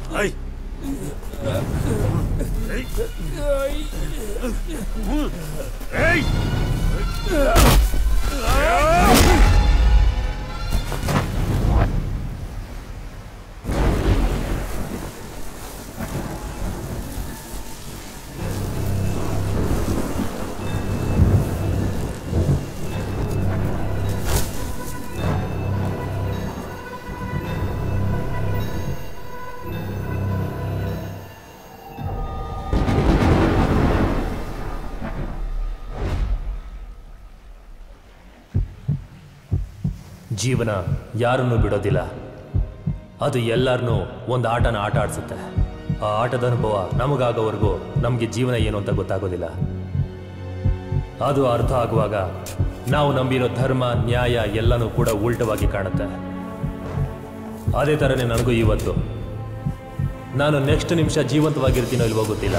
ಜೀವನ ಯಾರನ್ನೂ ಬಿಡೋದಿಲ್ಲ ಅದು ಎಲ್ಲರನ್ನೂ ಒಂದು ಆಟನ ಆಟ ಆಡಿಸುತ್ತೆ ಆ ಆಟದ ಅನುಭವ ನಮಗಾಗೋವರೆಗೂ ನಮಗೆ ಜೀವನ ಏನು ಅಂತ ಗೊತ್ತಾಗೋದಿಲ್ಲ ಅದು ಅರ್ಥ ಆಗುವಾಗ ನಾವು ನಂಬಿರೋ ಧರ್ಮ ನ್ಯಾಯ ಎಲ್ಲನೂ ಕೂಡ ಉಲ್ಟವಾಗಿ ಕಾಣುತ್ತೆ ಅದೇ ಥರನೇ ನನಗೂ ಇವತ್ತು ನಾನು ನೆಕ್ಸ್ಟ್ ನಿಮಿಷ ಜೀವಂತವಾಗಿರ್ತೀನೋ ಇಲ್ವೋ ಗೊತ್ತಿಲ್ಲ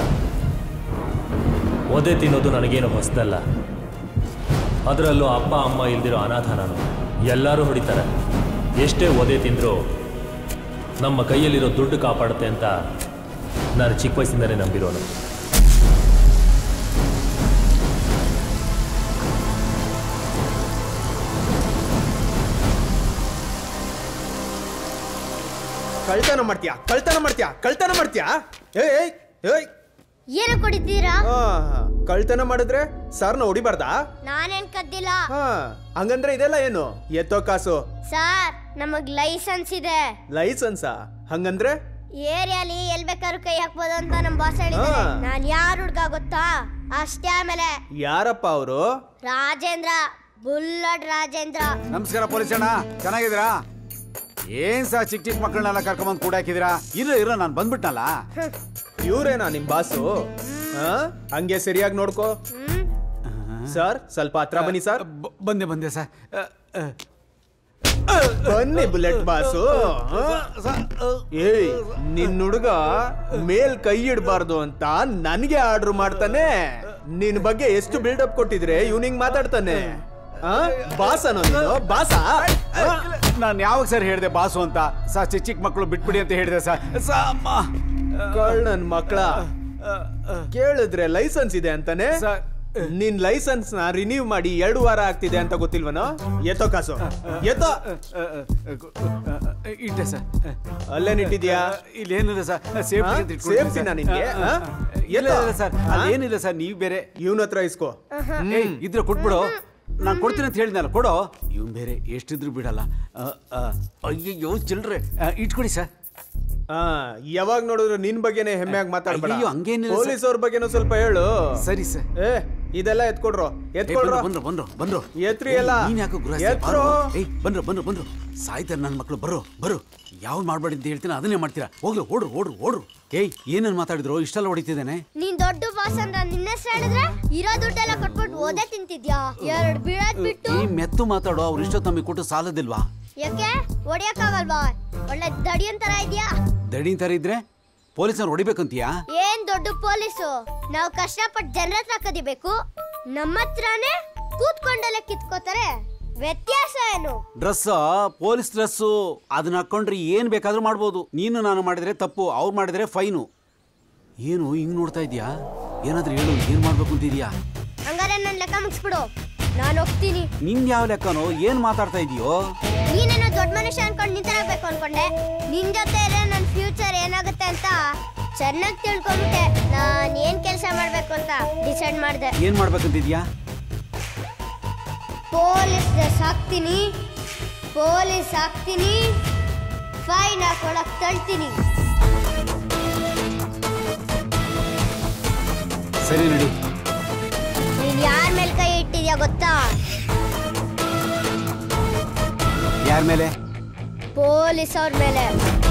ಒದೆ ತಿನ್ನೋದು ನನಗೇನು ಹೊಸದಲ್ಲ ಅದರಲ್ಲೂ ಅಪ್ಪ ಅಮ್ಮ ಇಲ್ದಿರೋ ಅನಾಥ ನಾನು ಎಲ್ಲರೂ ಹೊಡಿತಾರೆ ಎಷ್ಟೇ ಒದೆ ತಿಂದರೂ ನಮ್ಮ ಕೈಯಲ್ಲಿರೋ ದುಡ್ಡು ಕಾಪಾಡುತ್ತೆ ಅಂತ ನಾನು ಚಿಕ್ಕ ವಯಸ್ಸಿಂದಲೇ ನಂಬಿರೋನು ಕಳ್ತನ ಮಾಡ್ತೀಯಾ ಕಳ್ತನ ಮಾಡ್ತೀಯಾ ಕಳ್ತನ ಮಾಡ್ತೀಯಾ ಏಯ್ ಏಯ್ ಏಯ್ ಏನು ಕುಡಿತೀರಾ ಆ, ಕಳ್ತನ ಮಾಡಿದ್ರೆ ಸರ್ನ ಹೊಡಿಬಾರ್ದಾ ನಾನೇನ್ ಕದ್ದಿಲ್ಲ ಹಾ ಹಂಗಂದ್ರೆ ಇದೆಲ್ಲ ಏನು ಎತ್ತೋ ಕಾಸು ಸರ್ ನಮಗ್ ಲೈಸೆನ್ಸ್ ಇದೆ ಲೈಸೆನ್ಸಾ ಹಂಗಂದ್ರೆ ಏರಿಯಾಲಿ ಎಲ್ ಬೇಕಾದ್ರೂ ಕೈ ಹಾಕ್ಬೋದು ಅಂತ ನಮ್ ಬಾಸ್ ಹೇಳಿದ್ದಾರೆ ಹಾ. ನಾನ್ ಯಾರ ಹುಡ್ಗ ಗೊತ್ತಾ ಅಷ್ಟೇ ಆಮೇಲೆ ಯಾರಪ್ಪ ಅವರು ರಾಜೇಂದ್ರ ಬುಲ್ಲಡ್ ರಾಜೇಂದ್ರ ನಮಸ್ಕಾರ ಪೊಲೀಸ್ ಅಣ್ಣ ಚೆನ್ನಾಗಿದ್ದೀರಾ ಏನ್ ಸಾ ಚಿಕ್ಕ ಚಿಕ್ಕ ಮಕ್ಕಳನ್ನೆಲ್ಲ ಕರ್ಕೊಂಬಂದು ಕೂಡ ಹಾಕಿದಿರಾ ಇರೋ ಇರೋ ನಾನು ಬಂದ್ಬಿಟ್ನಲ್ಲ ಇವ್ರೇನಾ ನಿಮ್ ಬಾಸು ಹಾ ಹಂಗೆ ಸರಿಯಾಗಿ ನೋಡ್ಕೋ ಸರ್ ಸ್ವಲ್ಪ ಹತ್ರ ಬನ್ನಿ ಸರ್ ಬ- ಬಂದೆ ಬಂದೆ ಸರ್ ಅ, ಅ, ಬನ್ನಿ ಬುಲೆಟ್ ಬಾಸು ಹಾ? ಏಯ್ ನಿನ್ ಹುಡುಗ ಮೇಲ್ ಕೈ ಇಡಬಾರ್ದು ಅಂತ ನನ್ಗೆ ಆರ್ಡರ್ ಮಾಡ್ತಾನೆ ನಿನ್ ಬಗ್ಗೆ ಎಷ್ಟು ಬಿಲ್ಡಪ್ ಕೊಟ್ಟಿದ್ರೆ ಇವ್ನಿಂಗ್ ಮಾತಾಡ್ತಾನೆ ಆ? ಬಾಸನೋ ನೀನು ಬಾಸ ನಾನು ಯಾವಾಗ ಸರ್ ಹೇಳಿದೆ ಬಾಸು ಅಂತ ಸಾ ಚಿಕ್ಕ ಚಿಕ್ಕ ಮಕ್ಕಳು ಬಿಟ್ಬಿಡಿ ಅಂತ ಹೇಳಿದೆ ಸರ್ ಸಾ ಅಮ್ಮ ನನ್ ಮಕ್ಳ ಕೇಳಿದ್ರೆ ಲೈಸೆನ್ಸ್ ಇದೆ ಅಂತಾನೆ ಸರ್ ನಿನ್ ಲೈಸೆನ್ಸ್ ನ ರಿನ್ಯೂ ಮಾಡಿ ಎರಡು ವಾರ ಆಗ್ತಿದೆ ಅಂತ ಗೊತ್ತಿಲ್ವನೋ ಎತ್ತೋ ಕಾಸು ಎತ್ತೋ ಅ, ಅ, ಅ, ಅ, ಇಟ್ಟೆ ಸರ್ ಅಲ್ಲೇನಿಟ್ಟಿದ್ಯಾ ಇಲ್ಲೇನಿಲ್ಲ ಸರ್ ಸೇಫ್ಟಿ ಅಂತ ಹಾ? ಇಟ್ಕೊಂಡಿದ್ದೀನಿ Safety ಸರ್. ನಾ ನಿನ್ಗೆ? ಅ, ಅ, ಹಾ? ಇಲ್ಲ ಎತ್ತೋ? ಇಲ್ಲ ಸರ್ ಹಾ? ಅದೇನಿಲ್ಲ ಸರ್ ನೀವು ಬೇರೆ ಇವನ ಹತ್ರ ಇಸ್ಕೋ ಏಯ್ ಇದ್ರೆ ಕೊಟ್ಬಿಡು ನಾನು ಕೊಡ್ತೀನಿ ಅಂತ ಹೇಳಿದ್ನಲ್ಲ ಕೊಡು ಇವನ್ ಬೇರೆ ಎಷ್ಟಿದ್ರು ಬಿಡಲ್ಲ ಅ, ಅ, ಅಯ್ಯಯ್ಯೋ ಚಿಲ್ಡ್ರೆ ಅ, ಇಟ್ಕೊಡಿ ಸರ್ ಆ ಯಾವಾಗ ನೋಡಿದ್ರು ನಿನ್ ಬಗ್ಗೆನೇ ಹೆಮ್ಮೆಯಾಗಿ ಮಾತಾಡ್ಬೇಡ ಅಯ್ಯಯ್ಯೋ, ಹಂಗೇನಿಲ್ಲ ಸರ್. ಪೊಲೀಸ್ ಅವ್ರ ಬಗ್ಗೆನೂ ಸ್ವಲ್ಪ ಹೇಳು ಸರಿ ಸರ್ ಏ ಇದೆಲ್ಲ ಎತ್ಕೊಡ್ರು ಏ, ಎತ್ಕೊಡ್ರು ಬಂದ್ರು ಬಂದ್ರು ಬಂದ್ರು ಬಂದ್ರು ಎತ್ರಿ ಏಯ್, ಎಲ್ಲ. ನೀನ್ ಯಾಕೋ ಗೃಹ ಎತ್ರು. ಏಯ್ ಬಂದ್ರು ಬಂದ್ರು ಬಂದ್ರು ಸಾಯ್ತಾರೆ ನನ್ನ ಮಕ್ಕಳು ಬರ್ರು ಬರ್ರು ಯಾವ್ದು ಮಾಡ್ಬೇಡಿ ಅಂತ ಹೇಳ್ತೀನಿ ಅದನ್ನೇ ಮಾಡ್ತೀರಾ ಹೋಗ್ಲು ಓಡ್ರು ಓಡ್ರು ಓಡ್ರು ಏಯ್ ಏನೇನ್ ಮಾತಾಡಿದ್ರು ಇಷ್ಟೆಲ್ಲ ಹೊಡಿತಿದ್ದೇನೆ ನೀನ್ ದೊಡ್ಡ ಬಾಸ್ ಅಂತ ನಿನ್ನ ಹೆಸರು ಹೇಳಿದ್ರೆ ಇರೋ ದುಡ್ಡೆಲ್ಲ ಕೊಟ್ಬಿಟ್ಟು ಓದೇ ತಿಂತಿದ್ಯಾ ಎರಡ್ ಬೀಳದ್ ಬಿಟ್ಟು ಈ ಮೆತ್ತು ಮಾತಾಡೋ ಅವ್ರು ಇಷ್ಟೊತ್ತು ನಮಗೆ ಕೊಟ್ಟು ಸಾಲದಿಲ್ವಾ ಯಾಕೆ ಹೊಡಿಯಕ್ಕಾಗಲ್ವಾ ಒಳ್ಳೆ ದಡಿಯನ್ ತರ ಇದ್ಯಾ ದಡಿ ತರ ಇದ್ರೆ ಪೊಲೀಸರು ಹೊಡಿಬೇಕಂತೀಯಾ ಏನ್ ದೊಡ್ಡ ಪೊಲೀಸು ನಾವು ಕಷ್ಟಪಟ್ಟು ಜನರ ಹತ್ರ ಕದಿಬೇಕು ನಮ್ಮ ಹತ್ರನೇ ಕೂತ್ಕೊಂಡಲ್ಲೇ ಕಿತ್ಕೋತಾರೆ ವ್ಯತ್ಯಾಸ ಏನು ಡ್ರೆಸ್ ಪೊಲೀಸ್ ಡ್ರೆಸ್ಸು ಅದನ್ನ ಹಾಕೊಂಡ್ರೆ ಏನ್ ಬೇಕಾದ್ರೂ ಮಾಡ್ಬೋದು ನೀನು ನಾನು ಮಾಡಿದ್ರೆ ತಪ್ಪು ಅವ್ರು ಮಾಡಿದ್ರೆ ಫೈನು ಏನು ಹಿಂಗ್ ನೋಡ್ತಾ ಇದೀಯಾ ಏನಾದ್ರೂ ಹೇಳು ಏನ್ ಮಾಡ್ಬೇಕು ಅಂತಿದ್ಯಾ ಹಂಗಾರೆ ನನ್ ಲೆಕ್ಕ ಮುಗಿಸ್ಬಿಡು ನಾನು ಹೋಗ್ತೀನಿ ನಿನ್ ಯಾವ ಲೆಕ್ಕನೋ ಏನ್ ಮಾತಾಡ್ತಾ ಇದೀಯೋ ನೀನೇನೋ ದೊಡ್ಡ ಮನುಷ್ಯ ಅನ್ಕೊಂಡು ನಿಂತರಾಗ್ಬೇಕು ಅನ್ಕೊಂಡೆ ನಿನ್ ಜೊತೆ ಇದ್ರೆ ನನ್ನ ಫ್ಯೂಚರ್ ಏನಾಗುತ್ತೆ ಅಂತ ಚೆನ್ನಾಗಿ ತಿಳ್ಕೊಂಬಿಟ್ಟೆ ನಾನ್ ಏನ್ ಕೆಲಸ ಮಾಡ್ಬೇಕು ಅಂತ ಡಿಸೈಡ್ ಮಾಡಿದೆ ಏನ್ ಮಾಡ್ಬೇಕಂತಿದ್ಯಾ ಪೊಲೀಸ್ ಡ್ರೆಸ್ ಹಾಕ್ತೀನಿ ಪೊಲೀಸ್ ಹಾಕ್ತೀನಿ ಫೈನ್ ಹಾಕೊಳಕ್ ತಳ್ತೀನಿ ಸರಿ ನಡಿ ನೀನ್ ಯಾರ ಮೇಲೆ ಕೈ ಇಟ್ಟಿದ್ಯಾ ಗೊತ್ತಾ ಯಾರ ಮೇಲೆ ಪೊಲೀಸ್ ಅವ್ರ ಮೇಲೆ